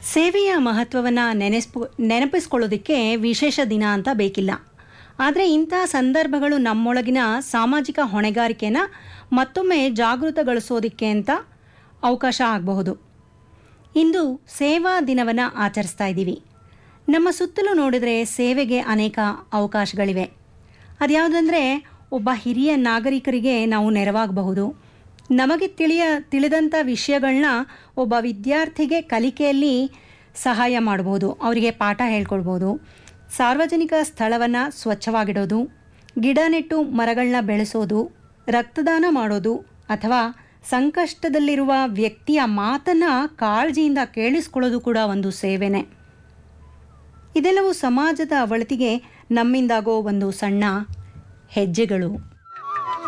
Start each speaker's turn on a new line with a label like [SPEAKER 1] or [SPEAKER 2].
[SPEAKER 1] ಸೇವೆಯ ಮಹತ್ವವನ್ನು ನೆನೆಸ್ಪು ನೆನಪಿಸ್ಕೊಳ್ಳೋದಕ್ಕೆ ವಿಶೇಷ ದಿನ ಅಂತ ಬೇಕಿಲ್ಲ ಆದರೆ ಇಂಥ ಸಂದರ್ಭಗಳು ನಮ್ಮೊಳಗಿನ ಸಾಮಾಜಿಕ ಹೊಣೆಗಾರಿಕೆನ ಮತ್ತೊಮ್ಮೆ ಜಾಗೃತಗೊಳಿಸೋದಕ್ಕೆ ಅಂತ ಅವಕಾಶ ಆಗಬಹುದು ಇಂದು ಸೇವಾ ದಿನವನ್ನು ಆಚರಿಸ್ತಾ ಇದ್ದೀವಿ ನಮ್ಮ ಸುತ್ತಲೂ ನೋಡಿದರೆ ಸೇವೆಗೆ ಅನೇಕ ಅವಕಾಶಗಳಿವೆ ಅದ್ಯಾವುದಂದರೆ ಒಬ್ಬ ಹಿರಿಯ ನಾಗರಿಕರಿಗೆ ನಾವು ನೆರವಾಗಬಹುದು ನಮಗೆ ತಿಳಿಯ ತಿಳಿದಂಥ ವಿಷಯಗಳನ್ನ ಒಬ್ಬ ವಿದ್ಯಾರ್ಥಿಗೆ ಕಲಿಕೆಯಲ್ಲಿ ಸಹಾಯ ಮಾಡಬಹುದು ಅವರಿಗೆ ಪಾಠ ಹೇಳ್ಕೊಡ್ಬೋದು ಸಾರ್ವಜನಿಕ ಸ್ಥಳವನ್ನು ಸ್ವಚ್ಛವಾಗಿಡೋದು ಗಿಡ ನೆಟ್ಟು ಮರಗಳನ್ನ ಬೆಳೆಸೋದು ರಕ್ತದಾನ ಮಾಡೋದು ಅಥವಾ ಸಂಕಷ್ಟದಲ್ಲಿರುವ ವ್ಯಕ್ತಿಯ ಮಾತನ್ನು ಕಾಳಜಿಯಿಂದ ಕೇಳಿಸ್ಕೊಳ್ಳೋದು ಕೂಡ ಒಂದು ಸೇವೆನೇ ಇದೆಲ್ಲವೂ ಸಮಾಜದ ಒಳತಿಗೆ ನಮ್ಮಿಂದಾಗೋ ಒಂದು ಸಣ್ಣ ಹೆಜ್ಜೆಗಳು